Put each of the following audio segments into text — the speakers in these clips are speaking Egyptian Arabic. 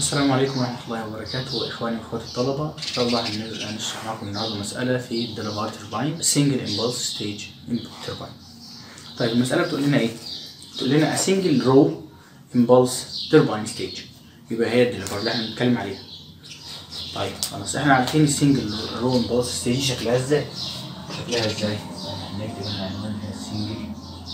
السلام عليكم ورحمة الله وبركاته إخواني وأخواتي الطلبة إن شاء الله هن- هنشرح معاكم النهاردة مسألة في الديليفر تربين سنجل امبulse ستيج تربين طيب المسألة بتقول لنا إيه؟ بتقول لنا a single row impulse turbine stage يبقى هي الديليفر اللي احنا بنتكلم عليها طيب خلاص احنا عارفين السنجل رو امبulse ستيج شكلها ازاي؟ شكلها ازاي؟ نكتب هنا عنوانها single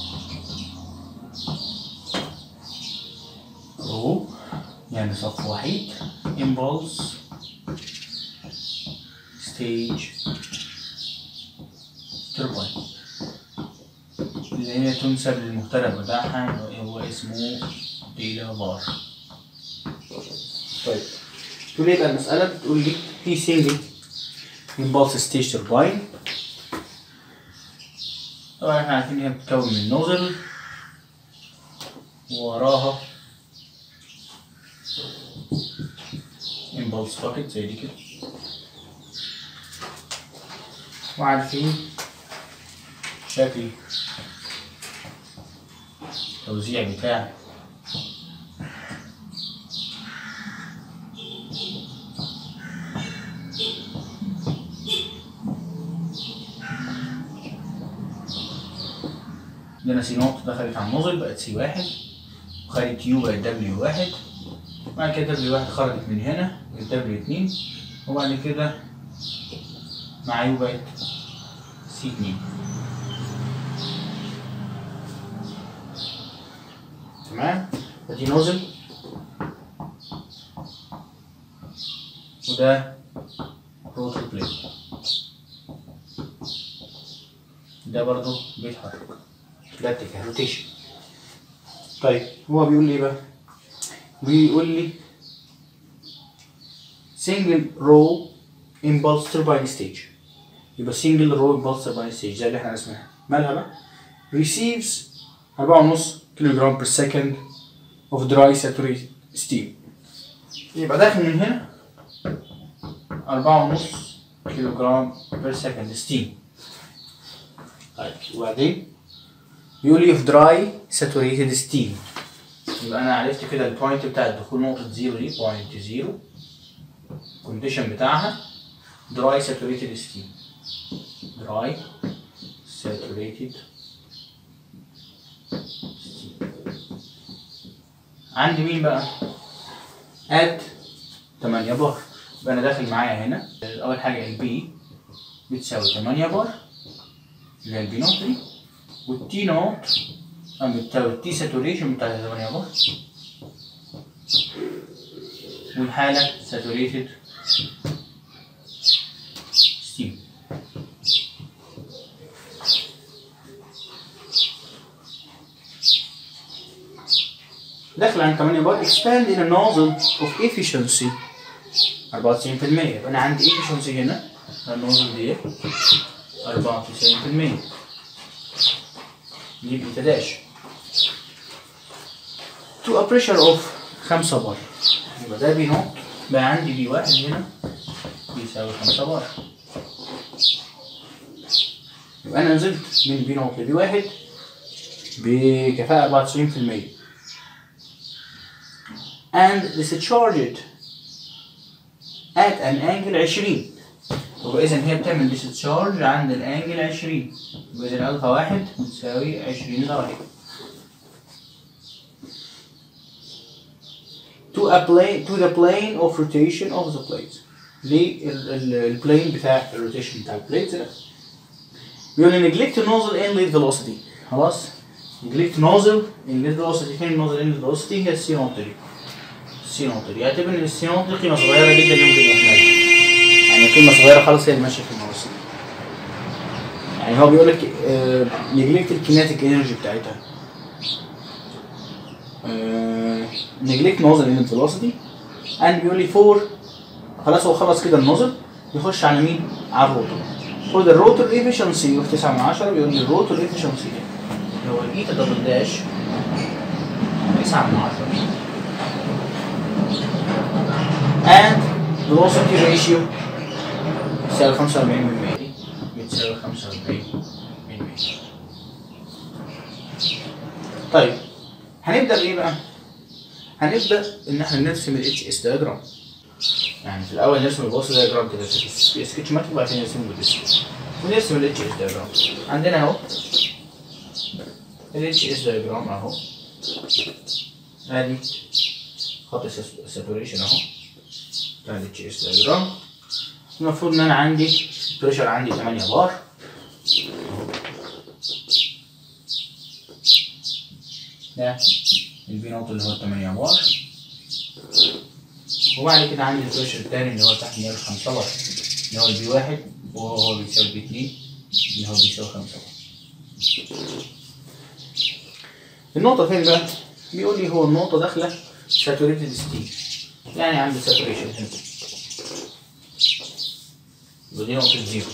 رو يعني صف وحيد impulse stage turbine اللي هي تنسب للمخترع بتاعها اللي هو اسمه ديلا بار طيب تقول ايه بقى المسألة بتقول لي في single impulse stage turbine طبعا احنا عارفين ان هي بتتكون من نوزل ووراها impulse bucket زي دي كده وعارفين شكل التوزيع بتاع عندنا سي نوت دخلت على النوزل بقت سي واحد وخدت يو بقت دبليو واحد بعد كده دبليو واحد خرجت من هنا بقت دبليو اتنين وبعد كده مع يو بقت سي اتنين تمام ادي نوزل وده روتر بليت ده برضو بيتحرك ده اتجاه روتيشن طيب هو بيقول لي ايه بقى بيقول لي single row impulse turbine stage يبقى single row impulse turbine stage ده اللي احنا اسمها مالها بقى receives 4.5 كيلو جرام per second of dry saturated steam يبقى داخل من هنا 4.5 كيلو جرام per second steam طيب وبعدين بيقول لي في dry saturated steam يبقى انا عرفت كده البوينت بتاع الدخول نقطة زيرو دي بوينت زيرو الكونديشن بتاعها dry saturated steam dry saturated steam عندي مين بقى؟ اد 8 بار يبقى انا داخل معايا هنا اول حاجة البي بتساوي 8 بار اللي هي البي نوت دي والتي نوت أم بتساوي التي ساتوريشن بتاع 8 بار والحالة ساتوريتد ستيم داخل عن 8 بار expand in a nozzle of efficiency 94% يبقى انا عندي efficiency هنا النوزل دي 94% دي بيتا داش to a pressure of 5 بار يبقى ده بي نوت بقى عندي بي واحد هنا بيساوي 5 بار يبقى انا نزلت من بي نوت لبي واحد بكفاءة 94% and discharged at an angle 20 يبقى اذا هي بتعمل discharge عند الانجل 20 يبقى اذا الفا واحد بتساوي 20 درجة to a plane to the plane of rotation of the plate للبلين بتاع الروتيشن بتاع البليت ده بيقول لي neglect nozzle inlet velocity خلاص neglect nozzle inlet velocity فين النوزل inlet velocity هي السي نوت دي السي نوت دي اعتبر ان السي نوت دي قيمة صغيرة جدا يمكن يحملها يعني قيمة صغيرة خالص هي اللي ماشية في المواسير يعني هو بيقول لك نجلكت الكيناتيك انرجي بتاعتها نجلكت نوزل ان فيلوسيتي اند بيقول لي فور خلاص هو خلص كده النوزل يخش على مين؟ على الروتور خد الروتور افشنسي في 9 من 10 بيقول لي الروتور افشنسي اللي هو الايتا دبل داش 9 من 10 and velocity ratio بتساوي 45 من 100 بتساوي 45 من 100 طيب هنبدأ بإيه بقى؟ هنبدا ان احنا نرسم الاتش اس دايجرام يعني في الاول نرسم الباص دايجرام كده في سكتش ماتيك وبعدين نرسمه بالاسم ونرسم الاتش اس دايجرام عندنا اهو الاتش اس دايجرام اهو ادي خط الساتوريشن اهو بتاع الاتش اس دايجرام المفروض ان انا عندي البريشر عندي 8 بار ده البي نوت اللي هو 8 بار وبعد كده عندي البريشر التاني اللي هو تحت 105 بار اللي هو البي واحد وهو بيساوي البي 2 اللي هو بيساوي 5 بار النقطة فين بقى؟ بيقول لي هو النقطة داخلة ساتوريتد ستيت يعني عند ساتوريشن هنا ودي نقطة زيرو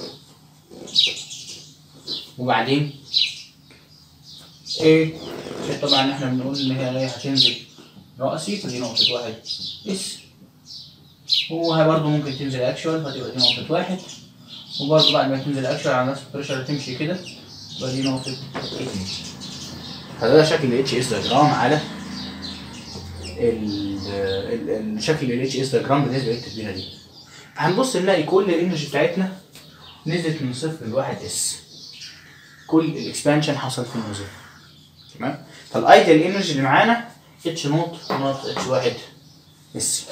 وبعدين ايه طبعا احنا بنقول ان هي هتنزل رأسي فدي نقطة واحد اس وهي برضه ممكن تنزل اكشوال فتبقى دي نقطة واحد وبرضه بعد ما تنزل اكشوال على نفس البريشر تمشي كده تبقى دي نقطة اتنين فده شكل ال HS دياجرام على ال ال الشكل ال HS دياجرام بالنسبة للتدوينة دي هنبص نلاقي كل الانرجي بتاعتنا نزلت من صفر لواحد اس كل الاكسبانشن حصل في النزول تمام فالايديال انرجي اللي معانا اتش نوت ناقص اتش واحد اس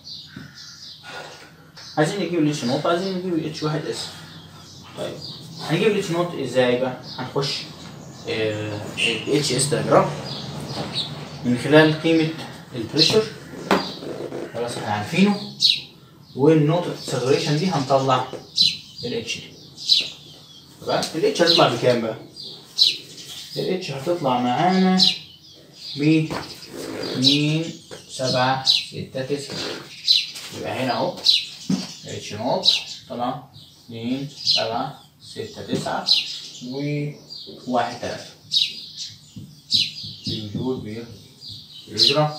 عايزين نجيب الاتش نوت عايزين نجيب الاتش واحد اس طيب هنجيب الاتش نوت ازاي بقى هنخش الاتش اس دياجرام من خلال قيمة البريشر خلاص احنا عارفينه والنقطة الساتوريشن دي هنطلع الاتش دي تمام الاتش هتطلع بكام بقى؟ الاتش هتطلع معانا ب 2 7 6 9 يبقى هنا اهو اتش نوت طلع 2 7 6 9 و 1 3 الجول بيجرى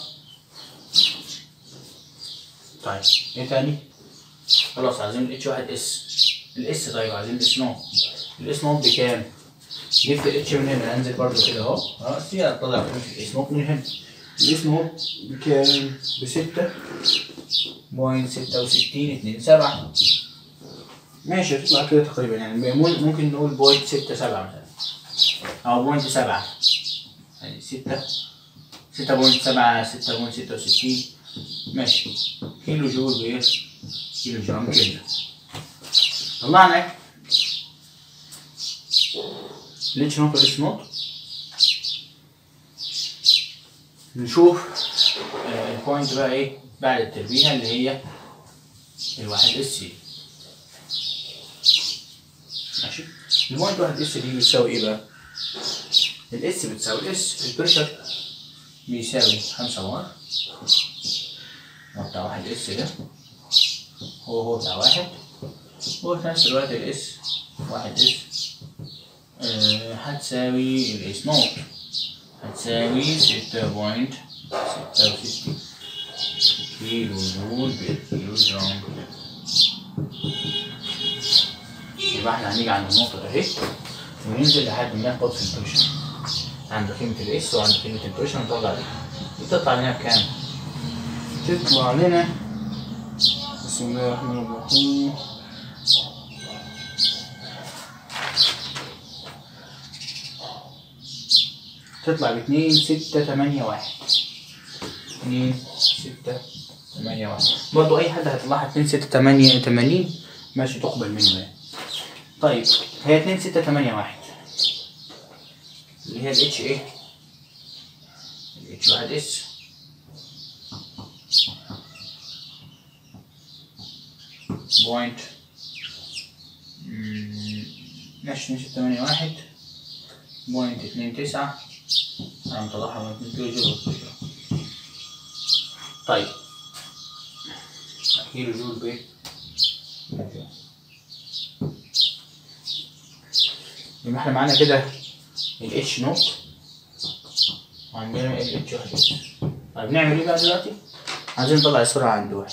طيب ايه تاني؟ خلاص عايزين الاتش واحد اس الاس طيب عايزين الاس نوت الاس نوت بكام؟ جبت الاتش من هنا انزل برضه كده اهو راسي هطلع الاس نوت من هنا الاس نوت بكام؟ ب 6 بوينت 66 2 7 ماشي هتطلع كده تقريبا يعني ممكن نقول بوينت 6 7 مثلا او بوينت 7 يعني 6 6.7 6.66 ماشي كيلو جول بإيه؟ كيلو جرام كده طلعنا ايه؟ ليتش نوت وليتش نوت نشوف آه البوينت بقى ايه بعد التربينة اللي هي الواحد اس سي ماشي البوينت واحد اس دي بتساوي ايه بقى؟ الاس بتساوي اس البريشر بيساوي خمسة بار هو بتاع واحد اس ده هو هو بتاع واحد وفي نفس الوقت الاس واحد اس آه هتساوي الاس نوت هتساوي ستة بوينت ستة وستين كيلو جول بالكيلو جرام يبقى احنا هنيجي عند النقطة ده اهي وننزل لحد ما ناخد في البريشر عند قيمة الاس وعند قيمة البريشر نطلع دي بتطلع لنا بكام؟ تطلع لنا بسم الله الرحمن الرحيم تطلع باتنين ستة تمانية واحد اتنين ستة تمانية واحد برضو أي حد هيطلعها اتنين ستة تمانية تمانين ماشي تقبل منه يعني طيب هي اتنين ستة تمانية واحد اللي هي الاتش ايه الاتش واحد اس بوينت ماشي اتنين ستة تمانية واحد بوينت اتنين تسعة أنا مطلعها من اتنين كيلو جول بالكيلو طيب كيلو جول ب يبقى احنا معانا كده الاتش نوت وعندنا الاتش واحد اس طيب نعمل ايه بقى دلوقتي؟ عايزين نطلع السرعة عند واحد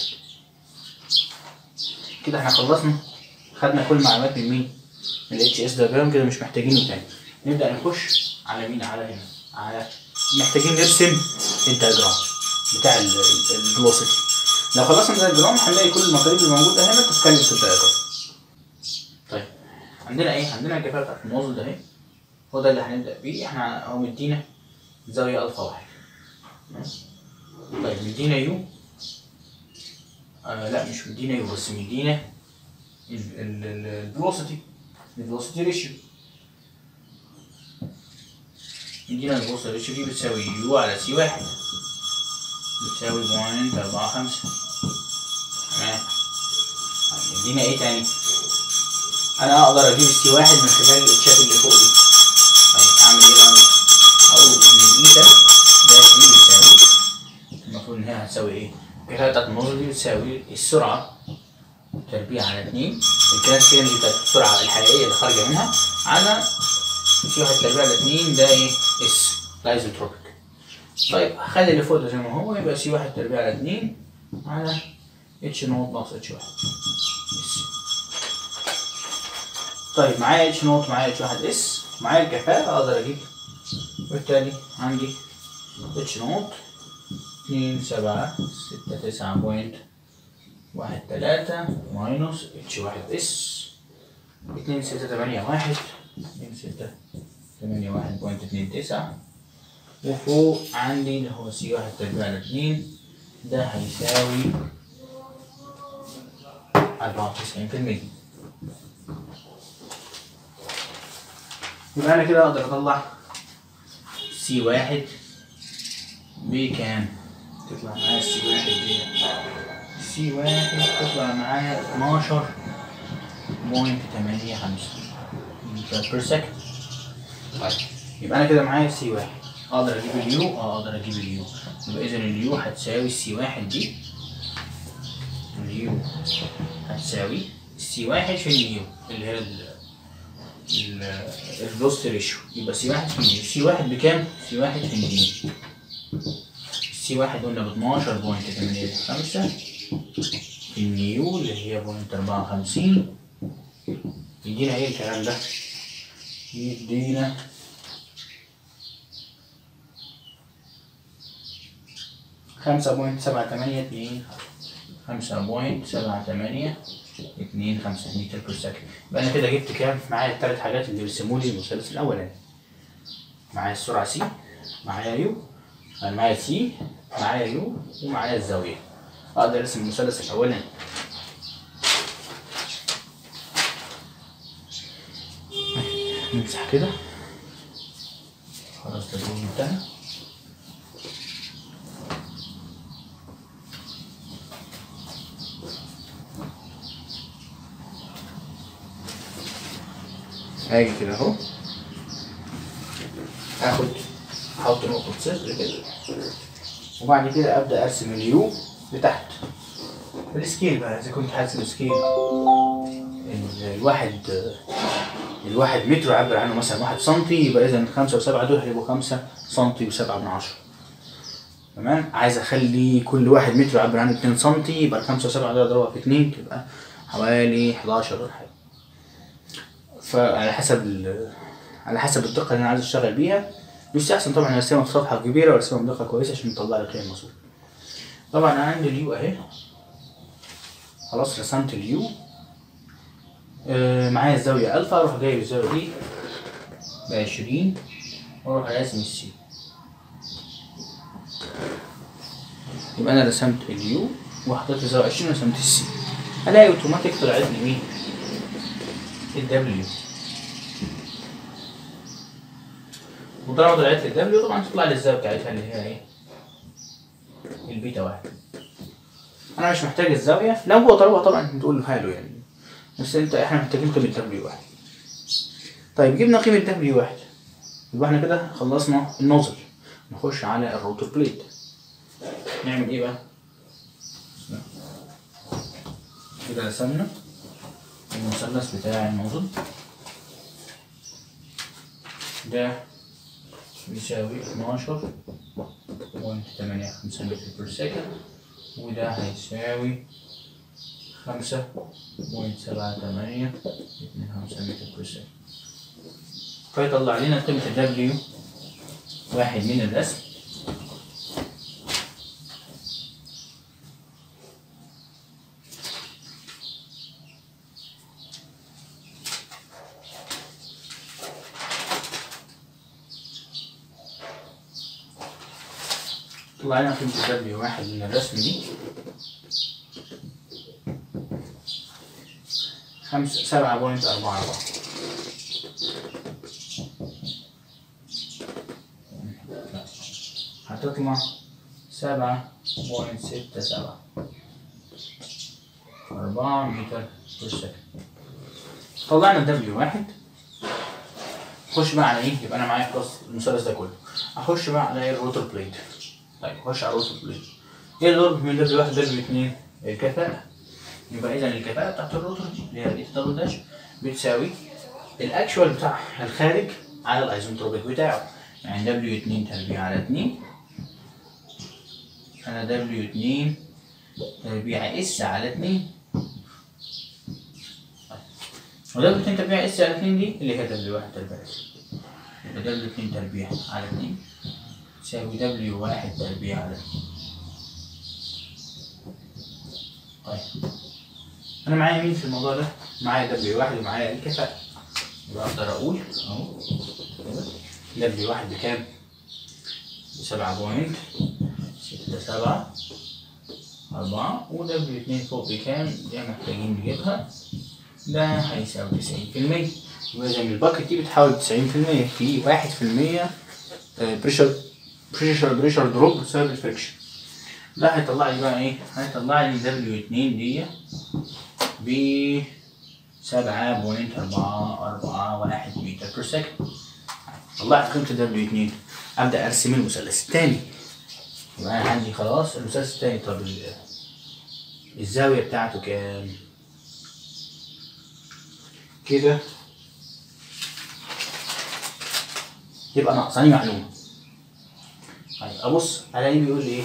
كده احنا خلصنا خدنا كل المعلومات من مين؟ من الاتش اس دياجرام كده مش محتاجينه تاني نبدأ نخش على مين؟ على هنا على محتاجين نرسم الدياجرام بتاع الفلوسيتي لو خلصنا الدايجرام هنلاقي كل المطالب اللي موجوده هنا بتتكلم في الدايجرام طيب عندنا ايه عندنا الكفاءه بتاعت النوزل ده اهي هو ده اللي هنبدا بيه احنا هو مدينا زاويه الفا واحد ماشي؟ طيب مدينا يو آه لا مش مدينا يو بس مدينا الفلوسيتي الفلوسيتي ريشيو مدينا الفلوسيتي ريشيو دي بتساوي يو على سي واحد بتساوي بوينت أربعة خمسة تمام طيب، مدينا ايه تاني؟ انا اقدر اجيب السي واحد من خلال الشات اللي فوق دي طيب اعمل ايه بقى؟ اقول ان الايتا ده سي بتساوي المفروض ان هي هتساوي ايه؟ الكفاءة بتاعت النظر دي بتساوي السرعة تربيع على اتنين الكلاس كده دي بتاعت السرعة الحقيقية اللي خارجة منها على سي واحد تربيع على اتنين ده ايه؟ اس الايزوتروبيك طيب خلي اللي فوق ده زي ما هو يبقى سي واحد تربيع على اتنين على اتش نوت ناقص اتش واحد اس طيب معايا اتش نوت معايا اتش واحد اس معايا الكفاءة اقدر اجيب وبالتالي عندي اتش نوت اتنين سبعة ستة تسعة بوينت واحد تلاتة ماينس اتش واحد اس اتنين ستة تمانية واحد اتنين ستة تمانية واحد بوينت اتنين تسعة وفوق عندي اللي هو سي واحد تربيع على اتنين ده هيساوي أربعة وتسعين في المية يبقى أنا كده أقدر أطلع سي واحد بكام؟ تطلع معايا سي واحد دي سي واحد تطلع معايا اتناشر بوينت تمانية خمسة متر بير سكند طيب يبقى أنا كده معايا سي واحد أقدر أجيب اليو؟ أه أقدر أجيب اليو يبقى إذا اليو هتساوي السي واحد دي اليو هتساوي السي واحد في اليو اللي هي ال الفلوست ريشيو يبقى سي واحد في اليو سي واحد بكام؟ سي واحد في اليو سي واحد قلنا ب 12.85 في النيو اللي هي بوينت أربعة وخمسين يدينا ايه الكلام ده؟ يدينا خمسة بوينت سبعة تمانية اتنين خمسة بوينت سبعة تمانية اتنين خمسة متر بير سكند يبقى أنا كده جبت كام؟ معايا التلات حاجات اللي بيرسموا لي المثلث الأولاني معايا السرعة سي معايا يو أنا معايا سي معايا يو ومعايا الزاوية أقدر أرسم المثلث الأولاني نمسح كده خلاص تدريب انتهى هاجي كده اهو هاخد احط نقطة صفر كده وبعد كده ابدا ارسم اليو لتحت بالسكيل بقى اذا كنت هرسم سكيل ال- الواحد الواحد متر يعبر عنه مثلا واحد سنتي يبقى اذا خمسة وسبعة دول هيبقوا خمسة سنتي وسبعة من عشرة تمام عايز اخلي كل واحد متر يعبر عنه اتنين سنتي يبقى الخمسة وسبعة دول اضربها في اتنين تبقى حوالي حداشر ولا حاجة فعلى حسب ال- على حسب الدقة اللي انا عايز اشتغل بيها يستحسن طبعا ارسمها في صفحة كبيرة وارسمها بدقة كويسة عشان تطلع لي قيم مظبوطة طبعا انا عندي اليو اهي خلاص رسمت اليو آه، معايا الزاوية ألفا أروح جايب الزاوية دي بعشرين وأروح راسم السي يبقى أنا رسمت اليو وحطيت الزاوية عشرين ورسمت السي ألاقي أوتوماتيك طلعت لي مين؟ الدبليو وطالما طلعت لي الدبليو طبعا تطلع لي الزاوية بتاعتها اللي هي إيه؟ البيتا واحد أنا مش محتاج الزاوية لو هو طلبها طبعا بتقول له حاله يعني بس انت احنا محتاجين قيمة دبليو واحد طيب جبنا قيمة دبليو واحد يبقى احنا كده خلصنا النوزل نخش على الروتور بليت نعمل ايه بقى؟ كده رسمنا المثلث بتاع النوزل ده بيساوي 12 بوينت تمانية خمسة متر بير سكند وده هيساوي خمسة بوينت سبعة تمانية اتنين خمسة متر بير سكند فيطلع لنا قيمة ال W واحد من الرسم طلع لنا قيمة الدبليو واحد من الرسم دي خمسة سبعة بوينت أربعة أربعة هتطلع سبعة بوينت ستة سبعة أربعة متر في السكند طلعنا الدبليو واحد خش بقى على ايه يبقى انا معايا خلاص المثلث ده كله اخش بقى على الروتر بليد طيب اخش على الروتر بليد ايه الضرب من دبليو واحد دبليو اتنين الكفاءة يبقى اذا الكفاءة بتاعت الروتر دي اللي هي دي دبل داش بتساوي الاكشوال بتاع الخارج على الايزوتروبيك بتاعه يعني دبليو اتنين تربيع على اتنين انا دبليو اتنين تربيع اس على اتنين ودبليو اتنين تربيع اس على اتنين دي اللي هي دبليو واحد تربيع اس يبقى دبليو اتنين تربيع على اتنين تساوي دبليو واحد تربيع على اتنين طيب انا معايا مين في الموضوع ده؟ معايا دبليو واحد ومعايا الكفاءة يبقى اقدر اقول اهو كده دبليو واحد بكام؟ بسبعة بوينت ستة سبعة أربعة ودبليو اتنين فوق بكام؟ دي محتاجين نجيبها ده هيساوي تسعين في المية يبقى إذا الباكت دي بتحاول تسعين في المية في واحد في المية بريشر بريشر بريشر دروب بسبب الفريكشن ده هيطلع لي بقى ايه؟ هيطلع لي دبليو اتنين دي ب سبعة بوينت أربعة أربعة واحد متر بير سكند طلعت قيمة دبليو اتنين أبدأ أرسم المثلث التاني يبقى أنا عندي خلاص المثلث التاني طب ال- الزاوية بتاعته كام؟ كده يبقى ناقصاني معلومة طيب أبص ألاقيه بيقول لي إيه؟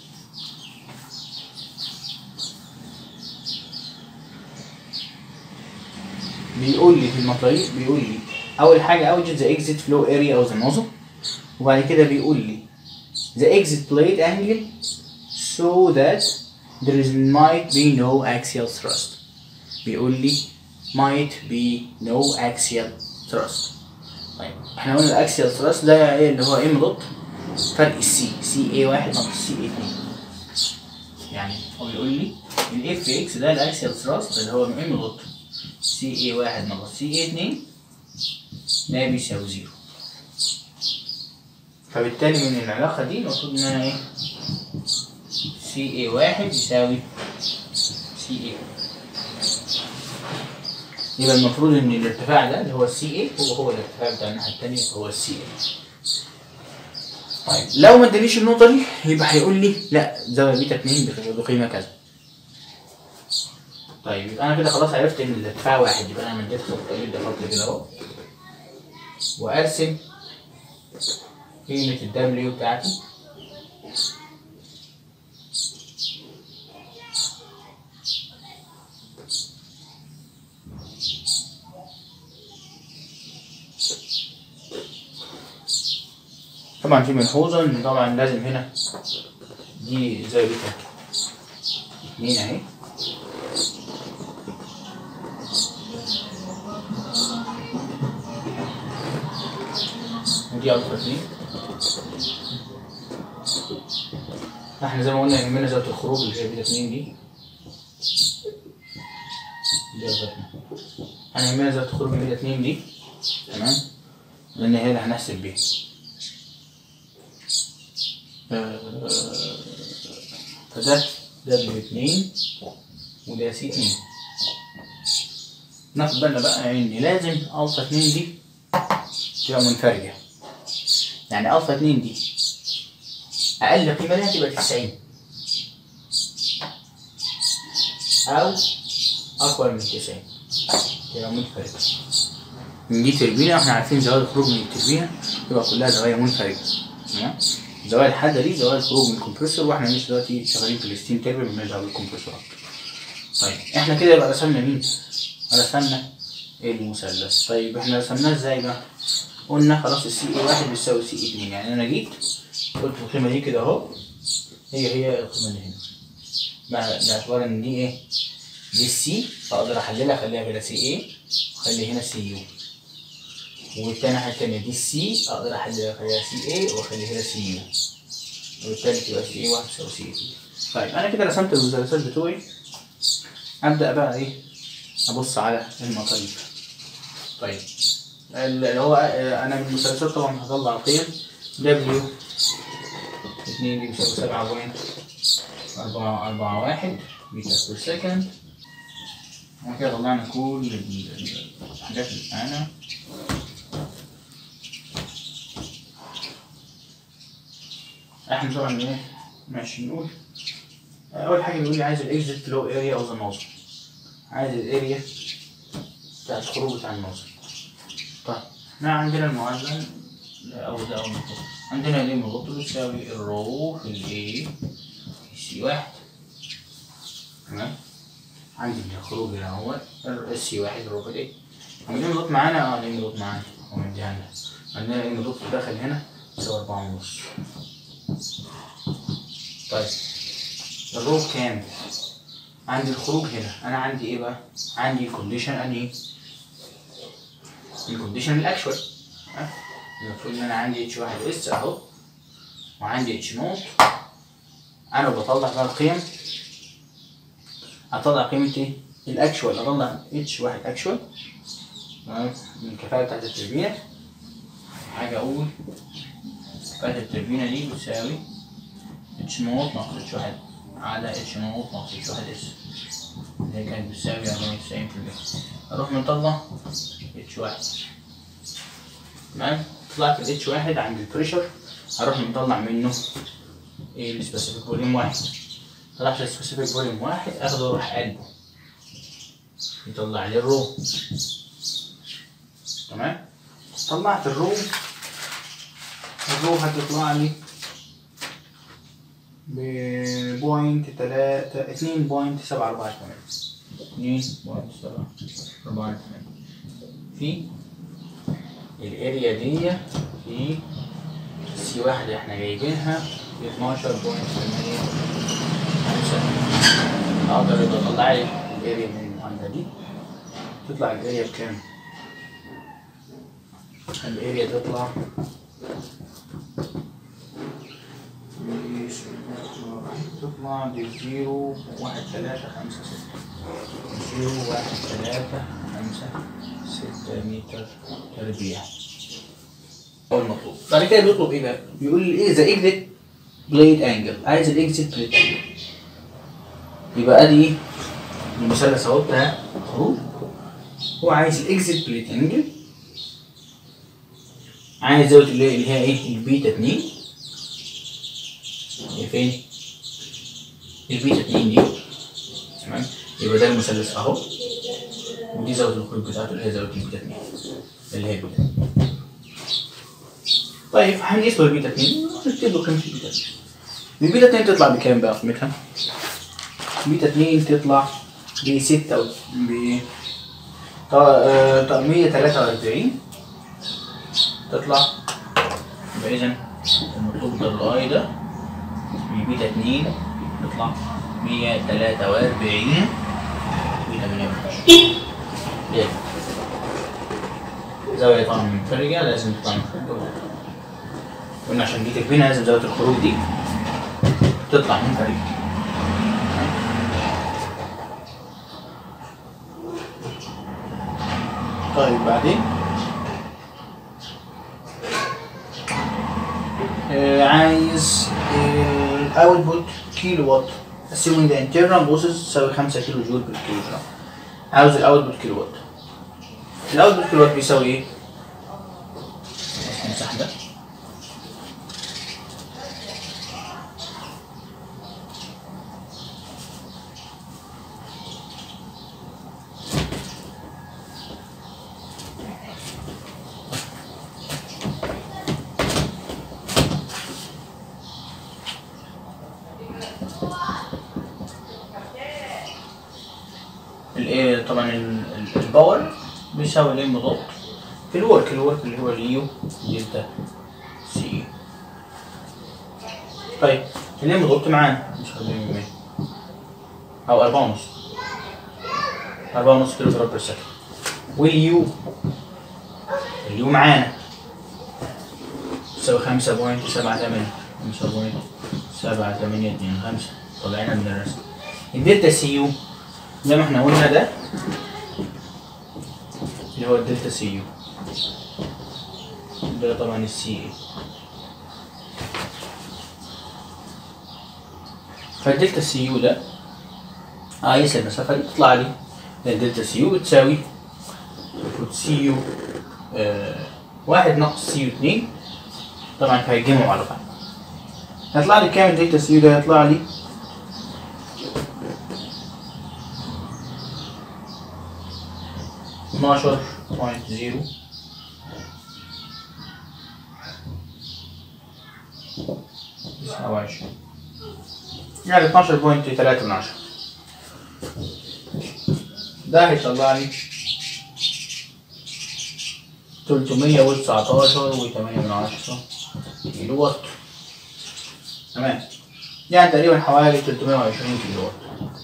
بيقول لي في المطاريق بيقول لي اول حاجه اوجد ذا اكزيت فلو اريا او ذا نوزل وبعد كده بيقول لي the exit plate angle so that there is might be no axial thrust بيقول لي might be no axial thrust طيب احنا قلنا الاكسيال ثراست ده ايه اللي هو ام دوت فرق السي سي اي واحد ناقص سي اي اتنين يعني هو بيقول لي الاف اكس ده الاكسيال ثراست اللي هو ام دوت سي اي واحد ناقص سي اي اتنين ده بيساوي زيرو فبالتالي من العلاقة دي المفروض إن أنا إيه سي اي واحد يساوي سي اي يبقى المفروض إن الارتفاع ده اللي هو السي اي هو هو الارتفاع بتاع الناحية التانية هو السي اي طيب لو ما ادانيش النقطة دي يبقى هيقول لي لا زاوية بيتا اتنين بقيمة كذا طيب يبقى انا كده خلاص عرفت ان الارتفاع واحد يبقى انا مديت خط طويل ده خط كده اهو وارسم قيمة الدبليو بتاعتي طبعا في ملحوظة ان طبعا لازم هنا دي زي بيتا اتنين اهي ودي الفا اتنين احنا زي ما قلنا يهمنا زاوية الخروج اللي هي بيتا اتنين دي دي الفا اتنين احنا يهمنا زاوية الخروج اللي هي بيتا اتنين دي تمام لان هي اللي هنحسب بيها آه، فده دبليو اتنين وده سي اتنين ناخد بالنا بقى ان لازم الفا اتنين دي تبقى منفرجة يعني الفا اتنين دي اقل قيمة لها تبقى 90 او اكبر من 90 تبقى منفرجة من دي تربينة احنا عارفين زوايا الخروج من التربينة تبقى كلها زوايا منفرجة تمام زوايا الحادة دي زوايا الخروج من الكمبريسور واحنا مش دلوقتي شغالين في الستيم تربين مالناش دعوة بالكمبريسورات طيب احنا كده يبقى رسمنا مين؟ رسمنا المثلث طيب احنا رسمناه ازاي بقى؟ قلنا خلاص السي اي واحد بيساوي سي اي اتنين يعني انا جيت قلت القيمة دي كده اهو هي هي القيمة اللي هنا مع- باعتبار ان دي ايه؟ دي السي فاقدر احللها اخليها كده سي اي واخلي هنا سي يو والتانية الناحية التانية دي السي اقدر احللها اخليها سي اي واخلي هنا سي يو وبالتالي تبقى سي اي واحد تساوي سي اي طيب انا كده رسمت المثلثات بتوعي ابدا بقى ايه ابص على المصاريف طيب اللي هو آه، انا من المثلثات طبعا هطلع قيم دبليو 2 دي بيساوي 7 بوينت أربعة أربعة واحد متر بير سكند وكده طلعنا كل ال- ال- الحاجات اللي معانا احنا طبعا ايه ماشي نقول اول حاجه بيقول لي عايز الاكزيت فلو اريا او ذا نوزل عايز الاريا بتاعت الخروج بتاع النوزل طيب احنا عندنا المعادله او ده اول نقطه عندنا الايه مضغوط بتساوي الرو في الاي في سي واحد تمام عندي من الخروج هنا هو السي واحد الرو في الاي عندنا مضغوط معانا اه الايه مضغوط معانا هو مديها لنا عندنا الايه مضغوط داخل هنا يساوي أربعة ونص طيب الرو كام؟ عندي الخروج هنا انا عندي ايه بقى؟ عندي الكونديشن انهي؟ الكونديشن الاكشوال ها؟ المفروض ان انا عندي اتش واحد اس اهو وعندي اتش نوت انا بطلع بقى القيم اطلع قيمة ايه؟ الاكشوال اطلع اتش واحد اكشوال تمام من الكفاءة بتاعت التربينة حاجة اقول كفاءة التربينة دي بتساوي اتش نوت ناقص اتش واحد على اتش نوت ناقص اتش واحد اس اللي هي كانت بتساوي أربعة وتسعين في المية أروح مطلع اتش واحد تمام طلعت الاتش واحد عند البريشر هروح مطلع منه ايه السبيسيفيك فوليوم واحد طلعت السبيسيفيك فوليوم واحد اخده واروح قلبه يطلع لي الرو تمام طلعت الرو الرو هتطلع لي ببوينت تلاتة اتنين بوينت سبعة أربعة تمانية اتنين بوينت سبعة أربعة تمانية في الاريا دي في سي واحد اللي احنا جايبينها ب 12.8 خمسة اقدر يبقى اطلع لي الاريا من المعادلة دي تطلع الاريا بكام؟ الاريا تطلع تطلع بزيرو واحد تلاتة خمسة ستة زيرو واحد تلاتة خمسة ستة متر تربيع هو المطلوب بعد كده بيطلب ايه بقى؟ بيقول لي ايه ذا اكزيت بليد انجل عايز الاكزيت بليد انجل يبقى ادي ايه؟ المثلث اهو بتاع خروج هو عايز الاكزيت بليد انجل عايز زاوية اللي اللي هي ايه؟ البيتا 2 هي فين؟ البيتا 2 دي تمام يبقى ده المثلث اهو ودي زاوية الخروج بتاعته اللي هي زاوية البيتا 2 اللي هي البيتا 2 طيب هنقيس له البيتا 2 نكتب له قيمة البيتا 2 البيتا 2 تطلع بكام بقى قيمتها؟ بيتا 2 تطلع ب 6 ب طا- آه، 143 تطلع يبقى إذا المطلوب ده الاي ده بيتا 2 تطلع 143 بيتا 128 ليه؟ زاوية طبعا منفرجة لازم تطلع منفرجة قلنا عشان دي تكوينة لازم زاوية الخروج دي تطلع منفرجة طيب بعدين آه، عايز الاوتبوت كيلو وات assuming the internal losses تساوي 5 كيلو جول بالكيلو جرام عاوز الاوتبوت كيلو وات الاوتبوت كيلو وات بيساوي ايه؟ نمسح ده الايه طبعا ال- ال- الباور بيساوي الام دوت في الورك الورك اللي هو اليو دلتا سي طيب الام دوت معانا مش 40% او 4 ونص 4 ونص كيلو جرام بير سكند واليو اليو معانا تساوي 5.78 5.78 سبعة تمانية اتنين خمسة طلعنا من الرسم الدلتا سي يو زي ما احنا قلنا ده اللي هو الدلتا سي يو ده طبعا السي اي فالدلتا سي يو ده قايس المسافة دي تطلع لي الدلتا سي يو بتساوي المفروض سي يو آه واحد ناقص سي يو اتنين طبعا هيتجمعوا على بعض هيطلع لي كام الدلتا سي يو ده هيطلع لي اتناشر بوينت زيرو تسعة وعشرين يعني اتناشر بوينت تلاتة من عشرة ده هيطلع لي تلتمية وتسعتاشر وتمانية من عشرة كيلو وات تمام يعني تقريبا حوالي تلتمية وعشرين كيلو وات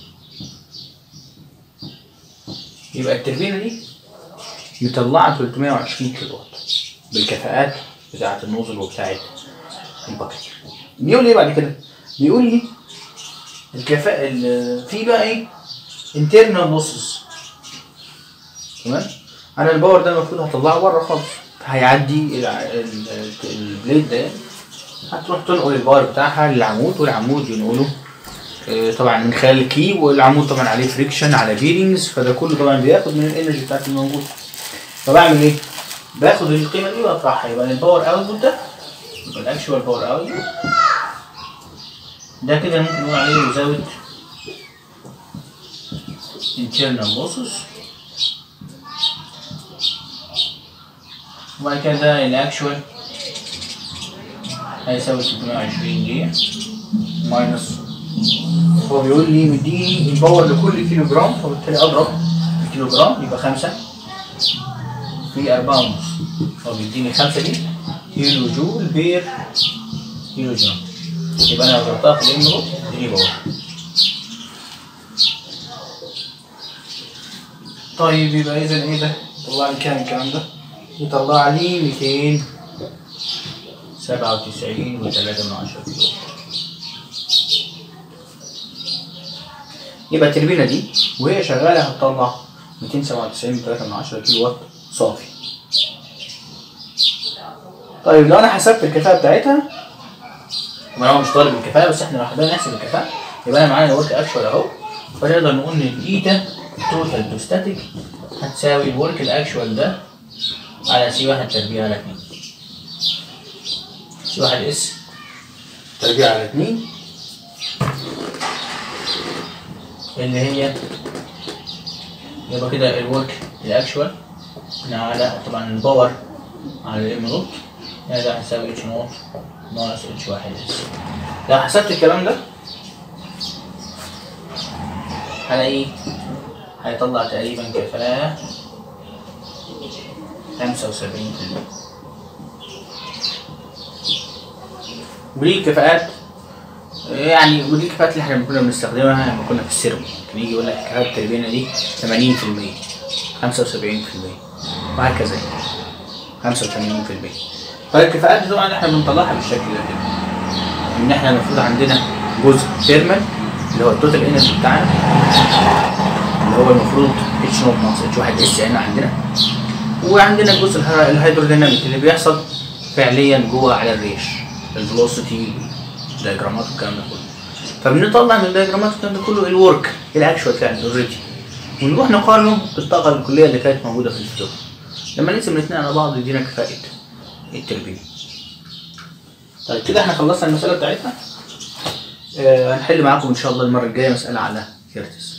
يبقى التربينة دي مطلعة 320 كيلو وات بالكفاءات بتاعة النوزل وبتاعة الباكت بيقول ايه بعد كده؟ بيقول لي الكفاءة ال- في بقى ايه؟ internal losses تمام؟ انا الباور ده المفروض هطلعه بره خالص هيعدي الع- ال- ال- البليد ده هتروح تنقل الباور بتاعها للعمود والعمود ينقله آه، طبعا من خلال الكي والعمود طبعا عليه فريكشن على بيرنجز فده كله طبعا بياخد من الانرجي بتاعت الموجود فبعمل ايه؟ باخد القيمه دي واطرحها يبقى الباور اوتبوت ده يبقى الاكشوال باور اوتبوت ده كده ممكن نقول عليه يزود internal losses وبعد كده الاكشوال هيساوي 620 دي ماينس هو بيقول لي مديني الباور لكل كيلو جرام فبالتالي اضرب الكيلو جرام يبقى خمسة في أربعة ونص هو بيديني خمسة دي كيلو جول بير كيلو جرام يبقى أنا لو ضربتها في الإنجلو تديني باور طيب يبقى إذا إيه ده؟ يطلع لي كام الكلام ده؟ يطلع لي 297 وتلاتة من عشرة كيلو يبقى التربينة دي وهي شغالة هتطلع 297 3 من 10 كيلو وات صافي. طيب لو انا حسبت الكفاءة بتاعتها طبعا هو مش طالب الكفاءة بس احنا لو حبينا نحسب الكفاءة يبقى انا معانا الورك اكشوال اهو فنقدر نقول ان الايتا توتال تو ستاتيك هتساوي الورك الاكشوال ده على سي واحد تربيع على اتنين. سي واحد اس تربيع على اتنين اللي هي يبقى كده الورك الاكشوال على طبعا الباور على الام نوت يعني ده هيساوي اتش نوت ناقص اتش واحد اس لو حسبت الكلام ده هلاقي هيطلع تقريبا كفاءة خمسة وسبعين في المية ودي الكفاءات يعني ودي الكفاءات اللي احنا كنا بنستخدمها لما كنا في السيرمو كان يجي يقول لك الكفاءة التربينة دي 80% 75% وهكذا يعني 85% فالكفاءات دي طبعا احنا بنطلعها بالشكل ده كده ان احنا المفروض عندنا جزء ثيرمال اللي هو التوتال انرجي بتاعنا اللي هو المفروض اتش نوت ناقص اتش واحد اس هنا عندنا وعندنا الجزء الها- الهيدروديناميك اللي بيحصل فعليا جوه على الريش الفلوسيتي دايجرامات والكلام ده كله فبنطلع من الدايجرامات والكلام ده كله الورك الاكشوال بتاعنا اوريدي ونروح نقارنه بالطاقه الكليه اللي كانت موجوده في الفلو لما نقسم الاثنين على بعض يدينا كفاءه التربيه طيب كده احنا خلصنا المساله بتاعتنا آه هنحل معاكم ان شاء الله المره الجايه مساله على كيرتس